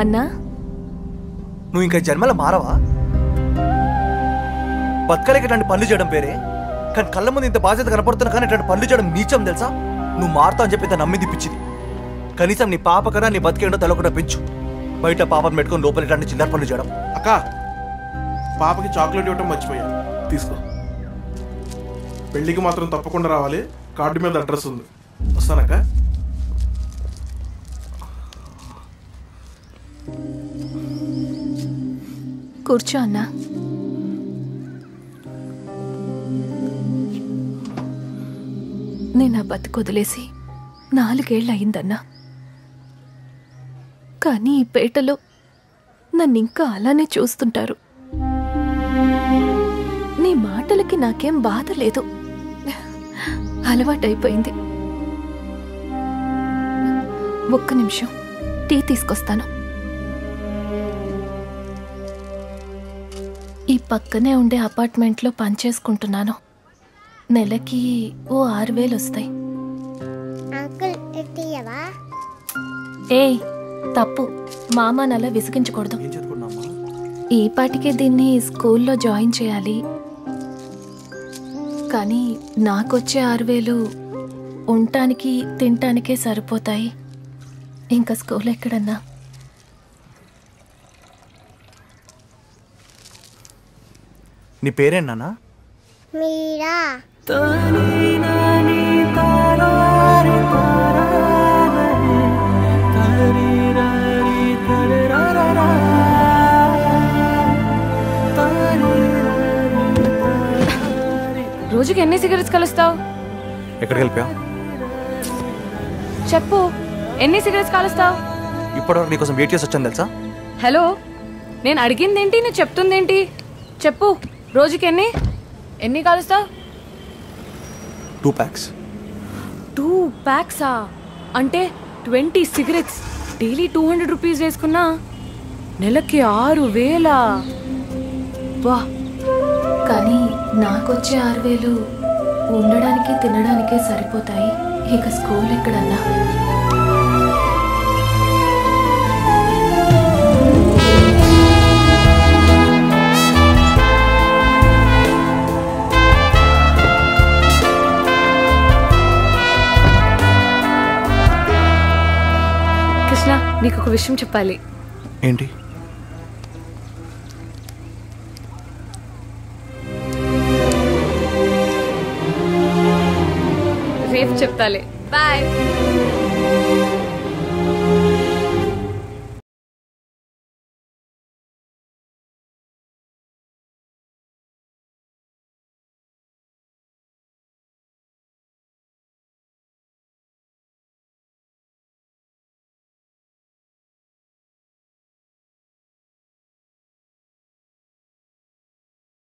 అన్నా నువ్వు ఇంకా జన్మల మారవా బతకలేక ఇట్లాంటి పనులు చేయడం పేరే కానీ కళ్ళ ముందు ఇంత బాధ్యత కనపడుతున్నా కానీ ఇట్లాంటి పనులు చేయడం నీచం తెలుసా నువ్వు మారుతావు అని చెప్పి ఇంత నమ్మిది పిచ్చిది కనీసం నీ పాప కన్నా నీ బతికేంటో తెలవకుండా పెంచు బయట పాపను పెట్టుకొని లోపల ఇట్లాంటి చిల్లర పనులు చేయడం అక్క పాపకి చాక్లెట్ ఇవ్వటం మర్చిపోయా తీసుకో పెళ్ళికి మాత్రం తప్పకుండా రావాలి కార్డు మీద అడ్రస్ ఉంది వస్తానక్క కూర్చో అన్నా నేను ఆ బతుకు వదిలేసి నాలుగేళ్ళు అయిందన్నా కానీ ఈ పేటలో నన్ను ఇంకా అలానే చూస్తుంటారు నీ మాటలకి నాకేం బాధ లేదు అలవాటైపోయింది ఒక్క నిమిషం టీ తీసుకొస్తాను ఈ పక్కనే ఉండే అపార్ట్మెంట్లో పనిచేసుకుంటున్నాను నెలకి ఓ ఆరు వేలు వస్తాయి అంకుల్ ఎట్టియవా ఏయ్ తప్పు మామ నలా విసిగించకూడదు ఏం చదువుకున్నామా ఈ పాటికే దీన్ని స్కూల్లో జాయిన్ చేయాలి కానీ నాకొచ్చే ఆరు వేలు ఉండటానికి తినటానికే సరిపోతాయి ఇంకా స్కూల్ ఎక్కడన్నా నీ పేరేంటన్నా మీరా రోజుకి ఎన్ని సిగరెట్స్ కలుస్తావు ఎక్కడికి వెళ్ళిపోయావు చెప్పు ఎన్ని సిగరెట్స్ కాలుస్తావు ఇప్పటివరకు నీకోసం వెయిట్ చేసి వచ్చాను తెలుసా హలో నేను అడిగిందేంటి నేను చెప్తుందేంటి చెప్పు రోజుకి ఎన్ని ఎన్ని కాలుస్తావు టూ ప్యాక్స్ టూ ప్యాక్సా అంటే twenty cigarettes daily two hundred rupees వేసుకున్నా నెలకి ఆరు వేల వా కానీ నాకొచ్చే ఆరు వేలు ఉండడానికి తినడానికే సరిపోతాయి ఇక స్కూల్ ఎక్కడన్నా కృష్ణ నీకు ఒక విషయం చెప్పాలి ఏంటి రేపు చెప్తాలే బాయ్